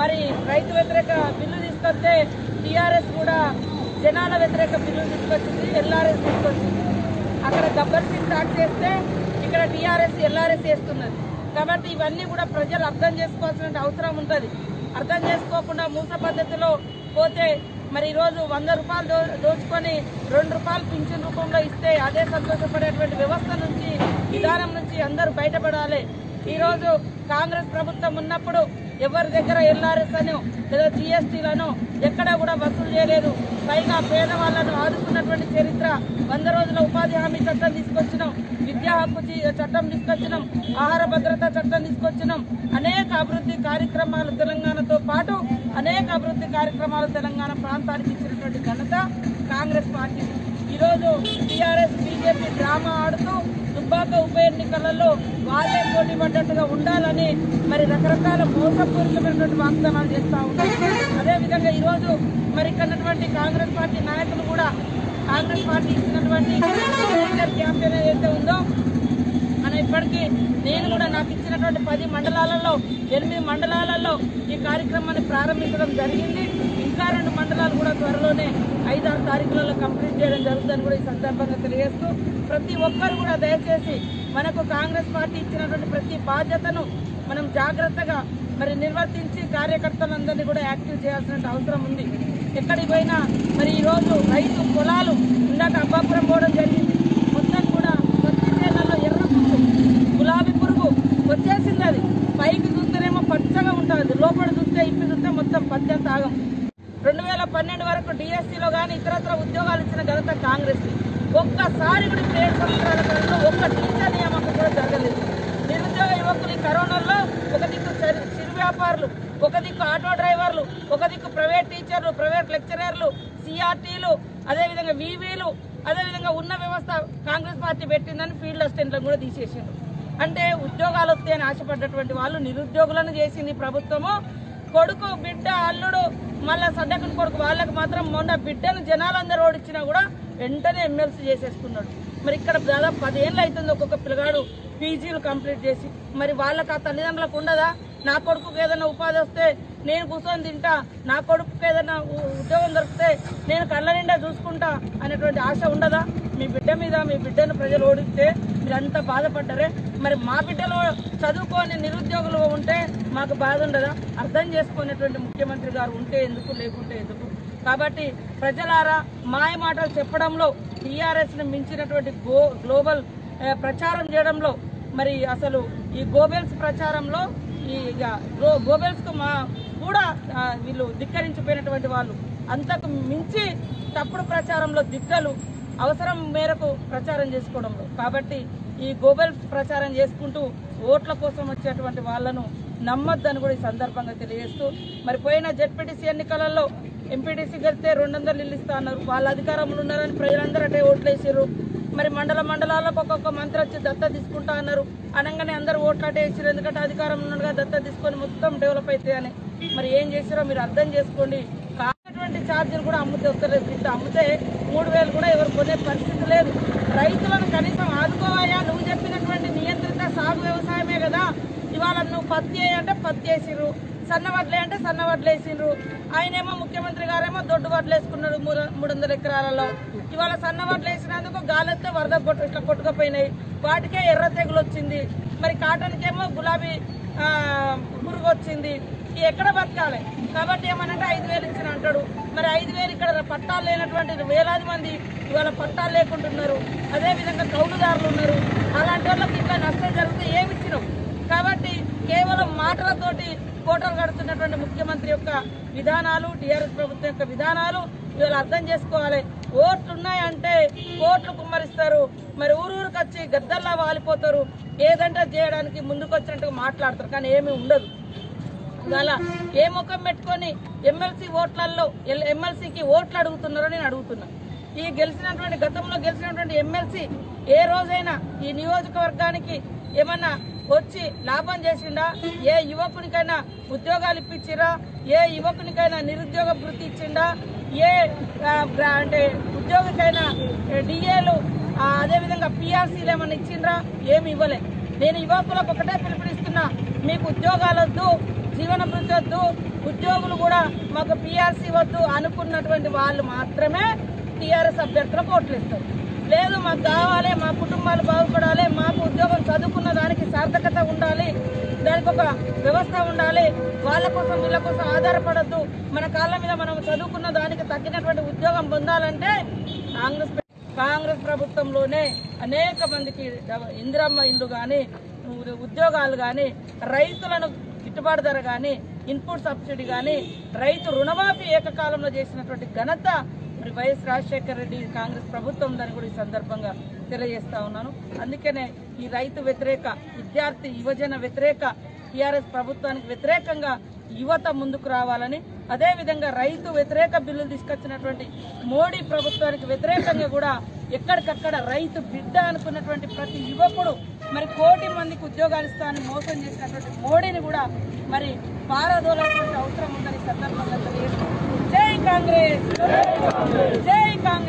మరి రైతు వ్యతిరేక బిల్లు తీసుకొస్తే టీఆర్ఎస్ కూడా జనాల వ్యతిరేక బిల్లు తీసుకొచ్చింది ఎల్ఆర్ఎస్ తీసుకొచ్చింది అక్కడ గబ్బర్ సింగ్ స్టార్ట్ చేస్తే ఇక్కడ టీఆర్ఎస్ ఎల్ఆర్ఎస్ చేస్తున్నది కాబట్టి ఇవన్నీ కూడా ప్రజలు అర్థం చేసుకోవాల్సిన అవసరం ఉంటుంది అర్థం చేసుకోకుండా మూస పద్ధతిలో పోతే మరి ఈరోజు వంద రూపాయలు దో దోచుకొని రెండు రూపాయలు పింఛన్ రూపంలో ఇస్తే అదే సంతోషపడేటువంటి వ్యవస్థ నుంచి విధానం నుంచి అందరూ బయటపడాలి ఈరోజు కాంగ్రెస్ ప్రభుత్వం ఉన్నప్పుడు ఎవరి దగ్గర ఎల్ఆర్ఎస్ అనో లేదా జిఎస్టీలను ఎక్కడా కూడా వసూలు చేయలేదు పైగా పేదవాళ్లను ఆదుకున్నటువంటి చరిత్ర వంద రోజుల ఉపాధి హామీ చట్టం తీసుకొచ్చినాం విద్యా హక్కు చీ- చట్టం తీసుకొచ్చినాం ఆహార భద్రత చట్టం తీసుకొచ్చినాం అనేక అభివృద్ధి కార్యక్రమాలు తెలంగాణతో పాటు అనేక అభివృద్ధి కార్యక్రమాలు తెలంగాణ ప్రాంతానికి ఇచ్చినటువంటి ఘనత కాంగ్రెస్ పార్టీ ఈరోజు టీఆర్ఎస్ బీజేపీ డ్రామా ఆడుతూ దుబ్బాక ఉప ఎన్నికలలో వాళ్ళే పోటీ పడ్డట్టుగా ఉండాలని మరి రకరకాల మోసపూరితమైనటువంటి వాగ్దానాలు చేస్తూ ఉన్నారు అదేవిధంగా ఈరోజు మరి ఇక్కడ ఉన్నటువంటి కాంగ్రెస్ పార్టీ నాయకులు కూడా కాంగ్రెస్ పార్టీ ఇచ్చినటువంటి క్యాంపెయిన్ ఏదైతే ఉందో మనం ఇప్పటికీ నేను కూడా నాకు ఇచ్చినటువంటి పది మండలాలలో ఎనిమిది మండలాలలో ఈ కార్యక్రమాన్ని ప్రారంభించడం జరిగింది ఇంకా రెండు మండలాలు కూడా త్వరలోనే ఐదారు తారీఖులలో కంప్లీట్ చేయడం జరుగుతుందని కూడా ఈ సందర్భంగా తెలియజేస్తూ ప్రతి ఒక్కరు కూడా దయచేసి మనకు కాంగ్రెస్ పార్టీ ఇచ్చినటువంటి ప్రతి బాధ్యతను మనం జాగ్రత్తగా మరి నిర్వర్తించి కార్యకర్తలందరినీ కూడా యాక్టివ్ చేయాల్సిన అవసరం ఉంది ఎక్కడికి పోయినా మరి ఈరోజు రైతు పొలాలు ఇందాక అబ్బాపురం పోవడం జరిగింది మొత్తం కూడా పత్తి చేలలో ఎర్ర పురుగు గులాబీ పురుగు వచ్చేసింది అది పైకి చూస్తేనేమో పచ్చగా ఉంటుంది లోపల చూస్తే ఇప్పి చూస్తే మొత్తం పత్తి అంతా ఆగం రెండు వేల పన్నెండు వరకు డిఎస్సీలో కానీ ఇతరత్ర ఉద్యోగాలు ఇచ్చిన ఘనత కాంగ్రెస్ ఒక్కసారి కూడా ఇప్పుడు ఏడు సంవత్సరాల కాలంలో ఒక్క టీచర్ నియామకం కూడా జరగలేదు నిరుద్యోగ యువకులు ఈ కరోనాలో ఒక దిక్కు చిరు చిరు వ్యాపారులు ఒక దిక్కు ఆటో డ్రైవర్లు ఒక దిక్కు ప్రైవేట్ టీచర్లు ప్రైవేట్ లెక్చరర్లు సిఆర్టీలు అదేవిధంగా వీవీలు అదేవిధంగా ఉన్న వ్యవస్థ కాంగ్రెస్ పార్టీ పెట్టిందని ఫీల్డ్ అసిస్టెంట్లను కూడా తీసేసిండ్రు అంటే ఉద్యోగాలు వస్తాయని ఆశపడ్డటువంటి వాళ్ళు నిరుద్యోగులను చేసింది ప్రభుత్వము కొడుకు బిడ్డ అల్లుడు మళ్ళా సడ్డకుని కొడుకు వాళ్ళకి మాత్రం మొన్న బిడ్డను జనాలందరూ ఓడిచ్చినా కూడా వెంటనే ఎమ్మెల్సీ చేసేసుకున్నాడు మరి ఇక్కడ దాదాపు పదేళ్ళు అవుతుంది ఒక్కొక్క పిల్లగాడు పీజీలు కంప్లీట్ చేసి మరి వాళ్ళకి ఆ తల్లిదండ్రులకు ఉండదా నా కొడుకుకి ఏదైనా ఉపాధి వస్తే నేను కూర్చొని తింటా నా కొడుకుకి ఏదైనా ఉ- ఉద్యోగం దొరికితే నేను కళ్ళ నిండా చూసుకుంటా అనేటువంటి ఆశ ఉండదా మీ బిడ్డ మీద మీ బిడ్డను ప్రజలు ఓడిస్తే మీరంతా బాధపడ్డారే మరి మా బిడ్డలు చదువుకొని నిరుద్యోగులు ఉంటే మాకు బాధ ఉండదా అర్థం చేసుకునేటువంటి ముఖ్యమంత్రి గారు ఉంటే ఎందుకు లేకుంటే ఎందుకు కాబట్టి ప్రజలారా మాయ మాటలు చెప్పడంలో టీఆర్ఎస్ ను మించినటువంటి గో గ్లోబల్ ఆ, ప్రచారం చేయడంలో మరి అసలు ఈ గోబెల్స్ ప్రచారంలో ఈ ఇక గో- గోబెల్స్ కు మా కూడా ఆ, వీళ్ళు ధిక్కరించిపోయినటువంటి వాళ్ళు అంతకు మించి తప్పుడు ప్రచారంలో దిక్కలు అవసరం మేరకు ప్రచారం చేసుకోవడంలో కాబట్టి ఈ గోబెల్స్ ప్రచారం చేసుకుంటూ ఓట్ల కోసం వచ్చేటువంటి వాళ్ళను నమ్మొద్దని కూడా ఈ సందర్భంగా తెలియజేస్తూ మరి పోయిన జెడ్పీటీసీ ఎన్నికలలో ఎంపీటీసీ గెలిస్తే రెండు వందలు ఇల్లు ఇస్తా అన్నారు వాళ్ళ అధికారంలో ఉన్నారని ప్రజలందరూ అటే ఓట్లు వేసారు మరి మండల మండలాలకు ఒక్కొక్క మంత్రి వచ్చి దత్త తీసుకుంటా అన్నారు అనగానే అందరూ ఓట్లు అటే వేసారు ఎందుకంటే అధికారం ఉన్నట్టుగా దత్త తీసుకొని మొత్తం డెవలప్ అవుతాయని మరి ఏం చేసారో మీరు అర్థం చేసుకోండి కానటువంటి ఛార్జీలు కూడా అమ్ముతే వస్తలేదు ఇంత అమ్మితే మూడు వేలు కూడా ఎవరు కొనే పరిస్థితి లేదు రైతులను కనీసం ఆదుకోవాయా నువ్వు చెప్పినటువంటి నియంత్రిత సాగు వ్యవసాయమే కదా ఇవాళ నువ్వు పత్తి వేయి అంటే పత్తి వేసిర్రు సన్న వడ్లే అంటే సన్న వడ్లు వేసిండ్రు ఆయనేమో ముఖ్యమంత్రి గారేమో దొడ్డు వడ్లు వేసుకున్నాడు మూడు మూడు వందల ఎకరాలలో ఇవాళ సన్న వడ్లు వేసినందుకు గాలెత్తే వరద కొట్టు ఇట్లా కొట్టుకుపోయినాయి వాటికే ఎర్ర తెగులు వచ్చింది మరి కాటన్కేమో గులాబీ ఆ, పురుగు వచ్చింది ఈ ఎక్కడ బతకాలి కాబట్టి ఏమనంటే ఐదు వేలు ఇచ్చిన అంటాడు మరి ఐదు వేలు ఇక్కడ పట్టాలు లేనటువంటి వేలాది మంది ఇవాళ పట్టాలు లేకుంటున్నారు అదే విధంగా కౌలుదారులు ఉన్నారు అలాంటి వాళ్ళకి ఇట్లా నష్టం జరిగితే ఏమి ఇచ్చినావు కాబట్టి కేవలం మాటలతోటి కోటలు కడుతున్నటువంటి ముఖ్యమంత్రి యొక్క విధానాలు టీఆర్ఎస్ ప్రభుత్వం యొక్క విధానాలు ఇవాళ అర్థం చేసుకోవాలి ఓట్లు ఉన్నాయంటే ఓట్లు కుమ్మరిస్తారు మరి ఊరూరికి వచ్చి గద్దల్లా వాలిపోతారు ఏదంటే అది చేయడానికి ముందుకు వచ్చినట్టుగా మాట్లాడతారు కానీ ఏమీ ఉండదు ఇవాళ ఏ ముఖం పెట్టుకొని ఎమ్మెల్సీ ఓట్లలో ఎమ్మెల్సీకి ఓట్లు అడుగుతున్నారో నేను అడుగుతున్నా ఈ గెలిచినటువంటి గతంలో గెలిచినటువంటి ఎమ్మెల్సీ ఏ రోజైనా ఈ నియోజకవర్గానికి ఏమన్నా వచ్చి లాభం చేసిండా ఏ యువకునికైనా ఉద్యోగాలు ఇప్పించిరా ఏ యువకునికైనా నిరుద్యోగ వృత్తి ఇచ్చిండా ఏ ఆ, గ్రా- అంటే ఉద్యోగికైనా డిఏలు అదేవిధంగా పిఆర్సీలు ఏమైనా ఇచ్చిండ్రా ఏమి ఇవ్వలే నేను యువకులకు ఒకటే పిలుపునిస్తున్నా మీకు ఉద్యోగాలు వద్దు జీవన భృతి వద్దు ఉద్యోగులు కూడా మాకు పిఆర్సీ వద్దు అనుకున్నటువంటి వాళ్ళు మాత్రమే టీఆర్ఎస్ అభ్యర్థులకు ఓట్లు ఇస్తారు లేదు మాకు కావాలి మా కుటుంబాలు బాగుపడాలి మాకు ఉద్యోగం చదువుకున్న దానికి సార్థకత ఉండాలి దానికి ఒక వ్యవస్థ ఉండాలి వాళ్ళ కోసం వీళ్ళ కోసం ఆధారపడద్దు మన కాళ్ళ మీద మనం చదువుకున్న దానికి తగ్గినటువంటి ఉద్యోగం పొందాలంటే కాంగ్రెస్ కాంగ్రెస్ ప్రభుత్వంలోనే అనేక మందికి ఇందిరమ్మ ఇండ్లు కానీ ఉద్యోగాలు కానీ రైతులను గిట్టుబాటు ధర కానీ ఇన్పుట్ సబ్సిడీ కానీ రైతు రుణమాఫీ ఏకకాలంలో చేసినటువంటి ఘనత మరి వైఎస్ రాజశేఖర రెడ్డి కాంగ్రెస్ ప్రభుత్వం దాన్ని కూడా ఈ సందర్భంగా తెలియజేస్తా ఉన్నాను అందుకనే ఈ రైతు వ్యతిరేక విద్యార్థి యువజన వ్యతిరేక టీఆర్ఎస్ ప్రభుత్వానికి వ్యతిరేకంగా యువత ముందుకు రావాలని అదేవిధంగా రైతు వ్యతిరేక బిల్లులు తీసుకొచ్చినటువంటి మోడీ ప్రభుత్వానికి వ్యతిరేకంగా కూడా ఎక్కడికక్కడ రైతు బిడ్డ అనుకున్నటువంటి ప్రతి యువకుడు మరి కోటి మందికి ఉద్యోగాలు ఇస్తానని మోసం చేసినటువంటి మోడీని కూడా మరి పారదోలాల్సిన అవసరం ఉందని ఈ సందర్భంగా తెలియజేస్తూ జై కాంగ్రెస్ జై కాంగ్రెస్